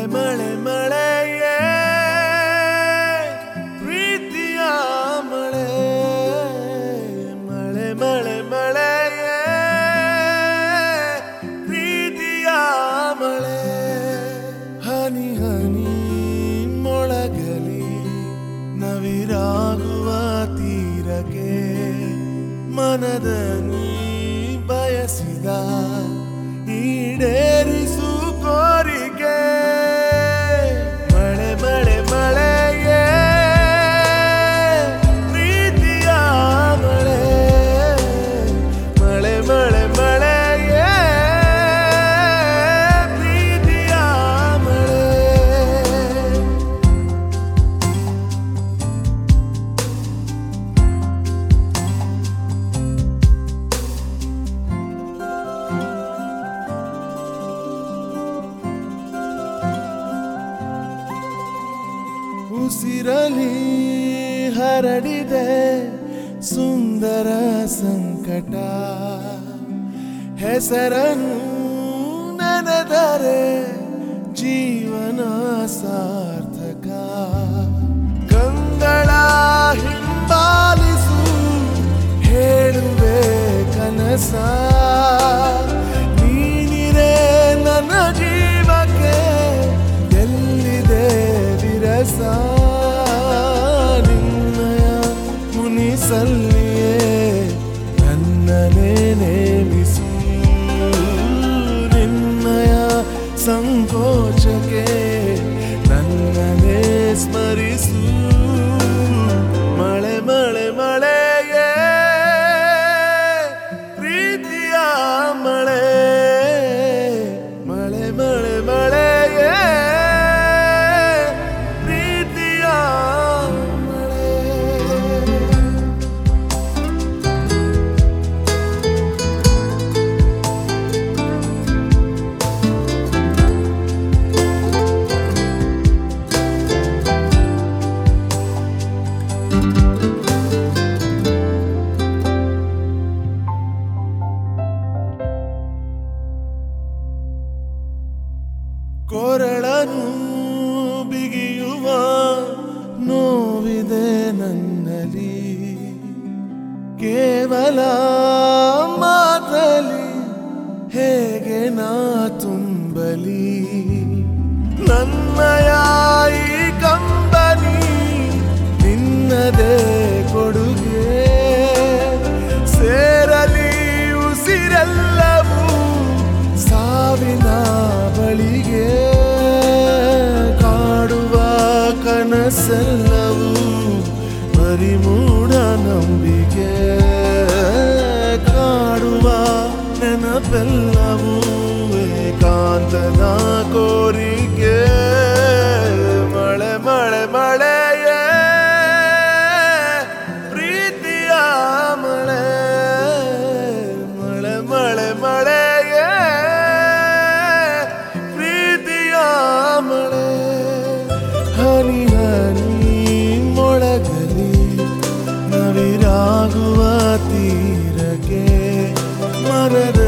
ಮಳೆ ಮಳೆ ಮಳೆಯೇ ಪ್ರೀತಿಯ ಮಳೆ ಮಳೆ ಮಳೆ ಮಳೆಯೇ ಪ್ರೀತಿಯ ಮಳೆ ಹನಿ ಹನಿ ಮೊಳಗಲಿ ನವಿರಾಗುವ ತೀರಕ್ಕೆ ಮನದ ನೀ ಬಯಸಿದ ಈಡೇರಿಸು ಕೋರಿಕೆ ಮಳೆ ಮಳೆ ಮಳೆಯೇ ಪ್ರೀತಿಯ ಮಳೆ ಮಳೆ ಮಳೆ ಮಳೆಯೇ ಪ್ರೀತಿಯ ಮಳೆ ಉಸಿರಲಿ ಹರಡಿದೆ ಸುಂದರ ಸಂಕಟ ಹೆಸರನ್ನು ನೆನೆದರೆ ಜೀವನ ಸಾರ್ಥಕ ಕಂಗಳ ಹಿಂಬಾಲಿಸು ಹೇಳುವೆ ಕನಸ ನೀನಿರೇ ನನ್ನ ಜೀವಕ್ಕೆ ಎಲ್ಲಿದೆ ವಿರಸ ನಿನ್ನಯ ಮುನಿಸಲ್ಲಿಯೇ ನನ್ನನೇ ನೇಮಿಸು ನಿನ್ನಯ ಸಂಕೋಚಕ್ಕೆ ನನ್ನನೇ ಸ್ಮರಿಸು ಮಳೆ ಮಳೆ ಮಳೆಯೇ ಪ್ರೀತಿಯ ಮಳೆ ಮಳೆ ಮಳೆ ಮಳೆಯೇ ಪ್ರೀತಿಯ ಮಳೆ ಕೊರಳನು ಬಿಗಿಯುವ ನೋವಿದೆ ನನ್ನಲ್ಲಿ ಕೇವಲ ಮಾತಲಿ ಹೇಗೆ ನಾ ತುಂಬಲಿ ನನ್ನಯ ಈ ಕಂಬನಿ ನಿನ್ನದೇ ಕೊಡುಗೆ ಸೇರಲಿ ಉಸಿರೆಲ್ಲವೂ ಸಾವಿನ ಬಳಿಗೆ ಕಾಡುವ ಕನಸೆಲ್ಲವೂ ಬರಿ ಮೂಢ ನಂಬಿಕೆ ಕಾಡುವ ನೆನಪೆಲ್ಲವೂ ಏಕಾಂತದ ಕೋರಿಕೆ ಮಳೆ ಮಳೆ ಮಳೆಯೇ ಪ್ರೀತಿಯ ಮಳೆ ಮಳೆ ಮಳೆ ಮಳೆಯೇ ಪ್ರೀತಿಯ ಮಳೆ ಹನಿ ಹನಿ ಮೊಳಗಲಿ ನವಿರಾಗುವ ತೀರಕ್ಕೆ ಮರದ